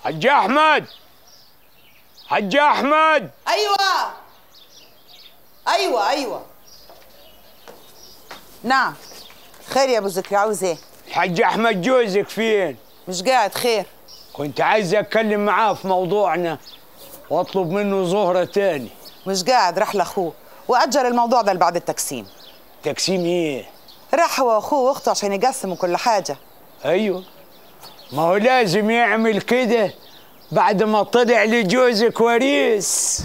حج احمد حج احمد ايوه ايوه ايوه نعم خير يا ابو ذكري عاوز ايه الحج احمد جوزك فين مش قاعد خير كنت عايز اتكلم معاه في موضوعنا واطلب منه زهرة تاني مش قاعد راح لاخوه واجل الموضوع ده لبعد التقسيم تقسيم ايه راح هو واخوه واخته عشان يقسموا كل حاجه ايوه ما هو لازم يعمل كده بعد ما طلع لجوزك وريث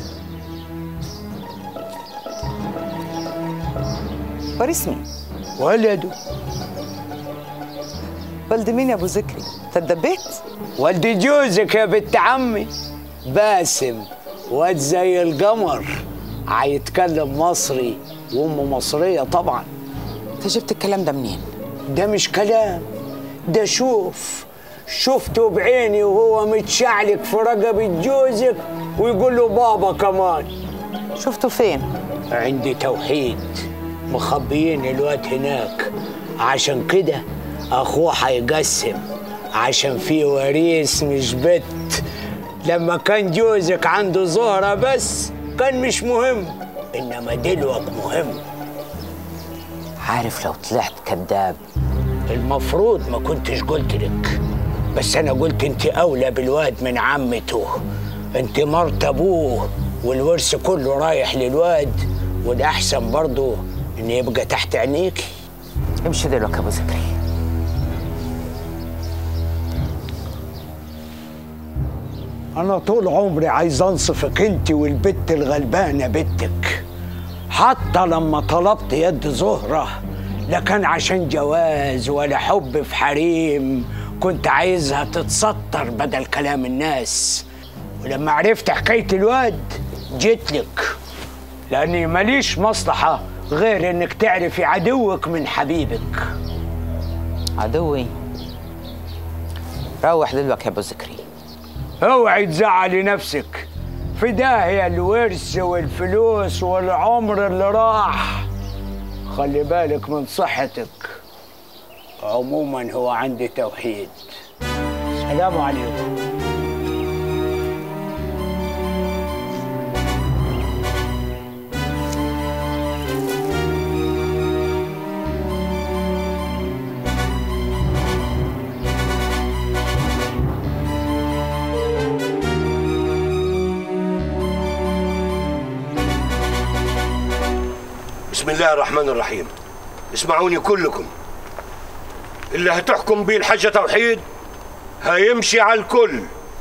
وريث مين ولده ولد مين يا ابو ذكري تدبيت والد جوزك يا بنت عمي باسم واد زي القمر هيتكلم مصري وامه مصريه طبعا انت جبت الكلام ده منين ده مش كلام ده شوف شفته بعيني وهو متشعلق في رقبة جوزك ويقول له بابا كمان شفته فين عندي توحيد مخبيين الواد هناك عشان كده اخوه هيقسم عشان في وريث مش بت لما كان جوزك عنده زهرة بس كان مش مهم انما دلوك مهم عارف لو طلعت كذاب المفروض ما كنتش قلت لك بس انا قلت انت اولى بالواد من عمته انت مرت ابوه والورث كله رايح للواد والاحسن برضه ان يبقى تحت عينيكي امشي دلوقتي يا ابو ذكري انا طول عمري عايز انصفك انت والبت الغلبانه بنتك حتى لما طلبت يد زهره لا كان عشان جواز ولا حب في حريم كنت عايزها تتستر بدل كلام الناس ولما عرفت حكايه الواد جيت لك لاني ماليش مصلحه غير انك تعرفي عدوك من حبيبك عدوي روح دلوقتي يا ابو ذكري اوعي تزعلي نفسك في داهية الورث والفلوس والعمر اللي راح خلي بالك من صحتك عموما هو عندي توحيد سلام عليكم بسم الله الرحمن الرحيم اسمعوني كلكم اللي هتحكم بيه الحاجة توحيد هيمشي على الكل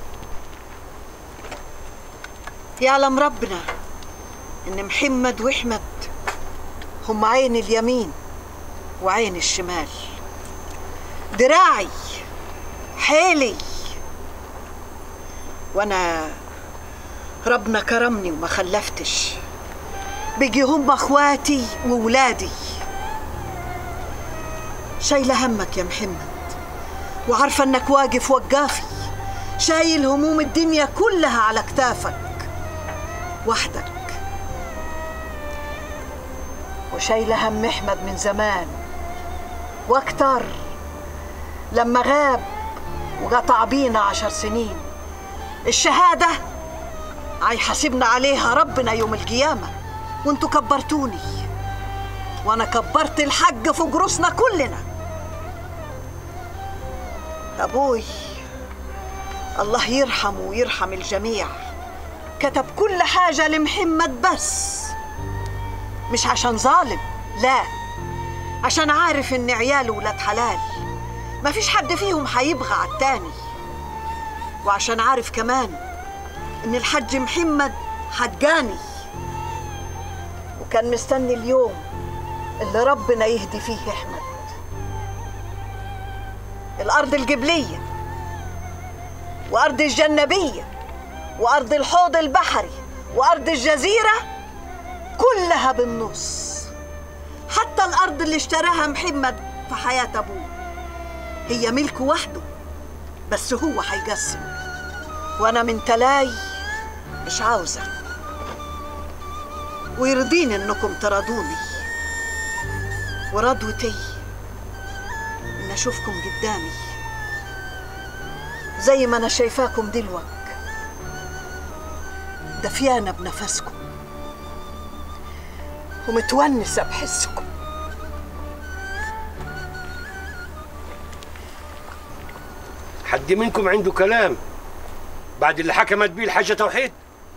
يعلم ربنا ان محمد واحمد هم عين اليمين وعين الشمال دراعي حيلي وانا ربنا كرمني وما خلفتش بيجي هم اخواتي وولادي شايله همك يا محمد وعارفه انك واقف وقافي شايل هموم الدنيا كلها على كتافك وحدك وشايله هم احمد من زمان واكتر لما غاب وقطع بينا عشر سنين الشهاده هيحاسبنا عليها ربنا يوم القيامه وانتوا كبرتوني وانا كبرت الحج فوق راسنا كلنا ابوي الله يرحمه ويرحم الجميع كتب كل حاجه لمحمد بس مش عشان ظالم لا عشان عارف ان عياله ولاد حلال مفيش حد فيهم هيبغى على التاني وعشان عارف كمان ان الحج محمد حجاني وكان مستني اليوم اللي ربنا يهدي فيه احمد الارض الجبليه وارض الجنبيه وارض الحوض البحري وارض الجزيره كلها بالنص حتى الارض اللي اشتراها محمد في حياه ابوه هي ملكه وحده بس هو هيقسم وانا من تلاي مش عاوزه ويرضيني انكم ترضوني ورضوتي ان اشوفكم قدامي زي ما أنا شايفاكم دلوك دفيانة بنفسكم ومتونسة بحسكم حد منكم عنده كلام بعد اللي حكمت بيه الحاجة توحيد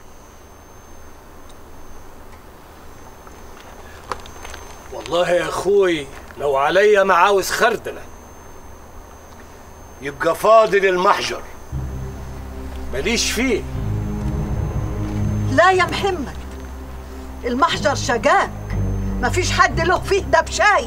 والله يا اخوي لو عليا ما عاوز خردله يبقى فاضل المحجر ماليش فيه لا يا محمد المحجر شجاك مفيش حد له فيه ده بشاي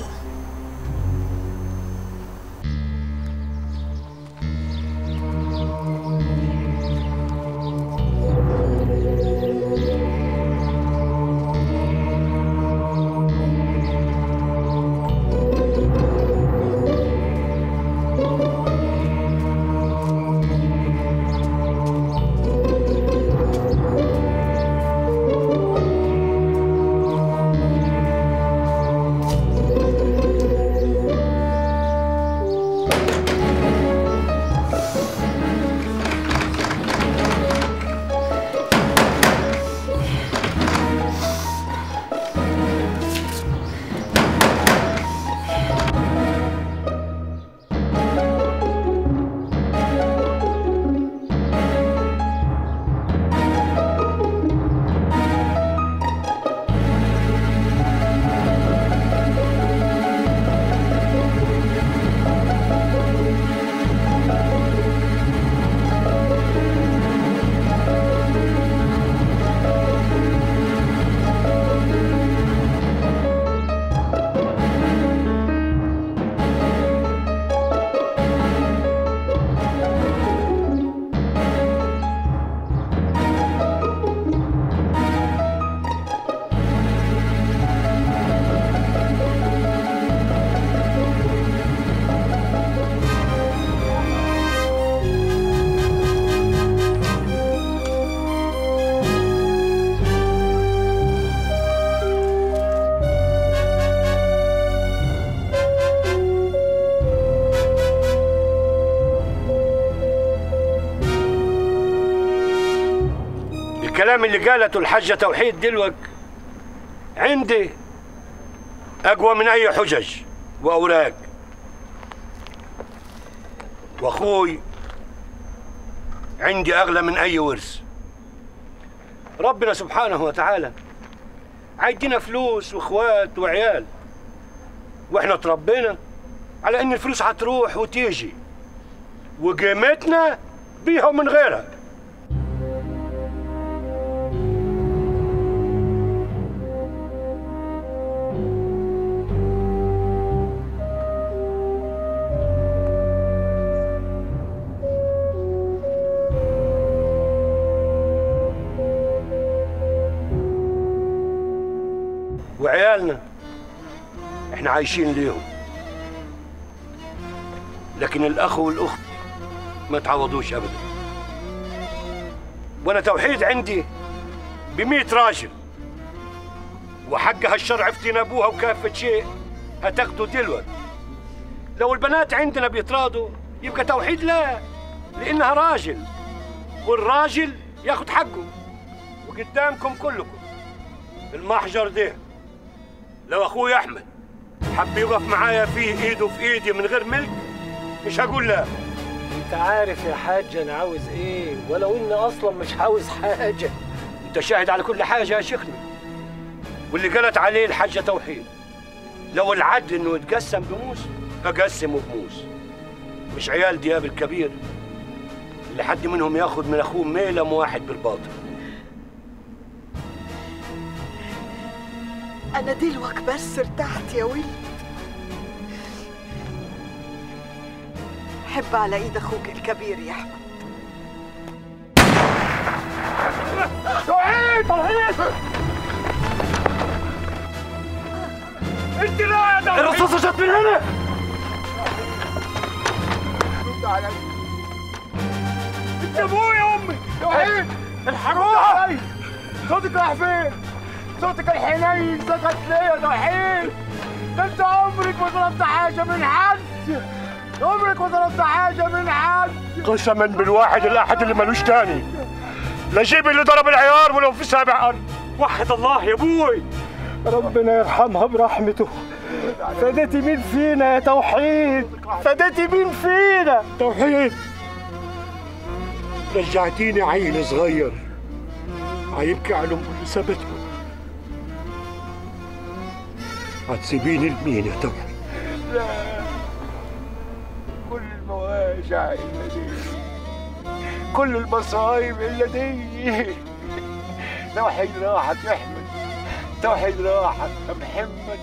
الكلام اللي قالته الحاجة توحيد دلوك عندي أقوى من أي حجج وأوراق وأخوي عندي أغلى من أي ورث ربنا سبحانه وتعالى عايدينا فلوس واخوات وعيال واحنا تربينا على ان الفلوس هتروح وتيجي وقيمتنا بيها ومن غيرها وعيالنا احنا عايشين ليهم لكن الاخ والاخت ما تعوضوش ابدا وانا توحيد عندي بمئة راجل وحقها الشرع في ابوها وكافة شيء هتاخده دلوقتي لو البنات عندنا بيتراضوا يبقى توحيد لا لانها راجل والراجل ياخد حقه وقدامكم كلكم المحجر ده لو اخوي احمد حب يقف معايا فيه ايده في ايدي من غير ملك مش هقول لا انت عارف يا حاج انا عاوز ايه ولو اني اصلا مش عاوز حاجه انت شاهد على كل حاجه يا شيخنا واللي قالت عليه الحاجه توحيد لو العدل انه يتقسم بموس اقسمه بموس مش عيال دياب الكبير اللي حد منهم ياخد من اخوه ميلم واحد بالباطل أنا دلوك بس ارتحت يا ولد حب على إيد أخوك الكبير يا أحمد توحيد توحيد انت لا يا توحيد الرصاصه جت من هنا انت ابويا يا امي توحيد الحقوها صوتك راح فين؟ صوتك الحنين سكت ليه يا توحيد؟ ده انت عمرك ما طلبت حاجة من حد عمرك ما طلبت حاجه من حد قسما بالواحد الاحد اللي ملوش تاني لا جيب اللي ضرب العيار ولو في سابع ارض وحد الله يا ابوي ربنا يرحمها برحمته فديتي مين فينا يا توحيد فديتي مين فينا توحيد رجعتيني عيل صغير عيبكي على امي اللي سابته هتسيبيني لمين يا توحيد كل المواجع الا دي كل المصايب الا دي توحيد راحت يا احمد توحيد راحت يا محمد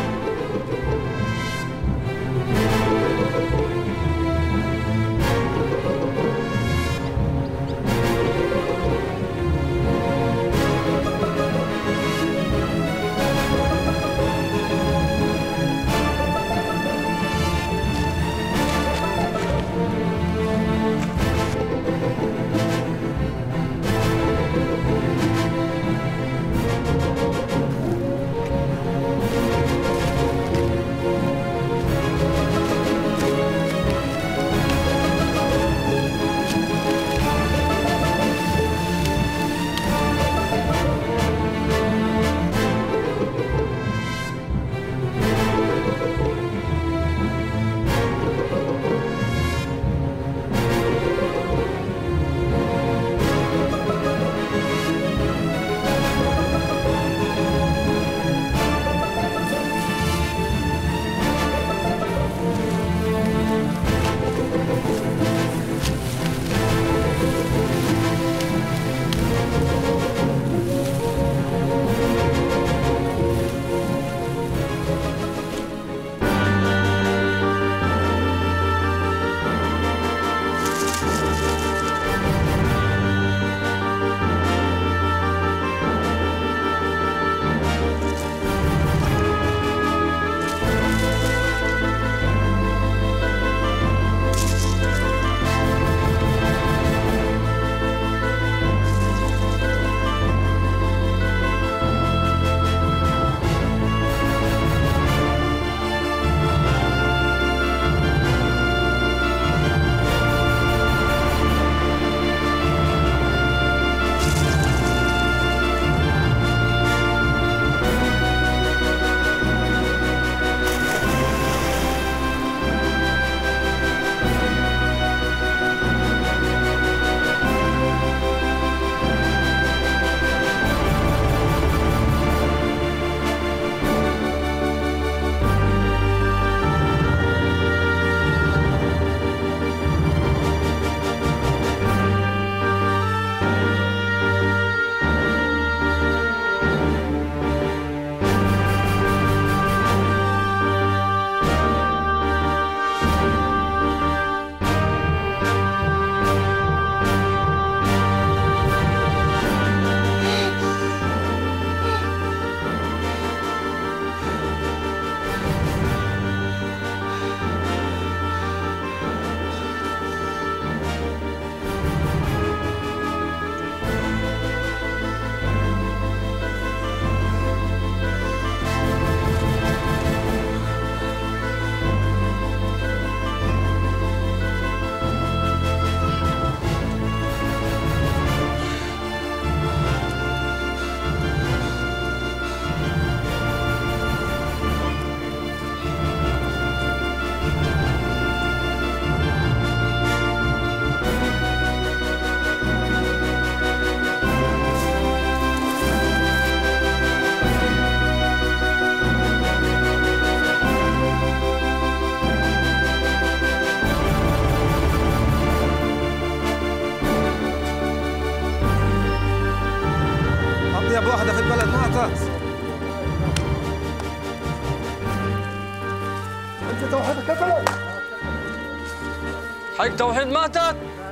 أطيب واحدة في البلد ماتت انت توحيد كفلت حق توحيد ماتت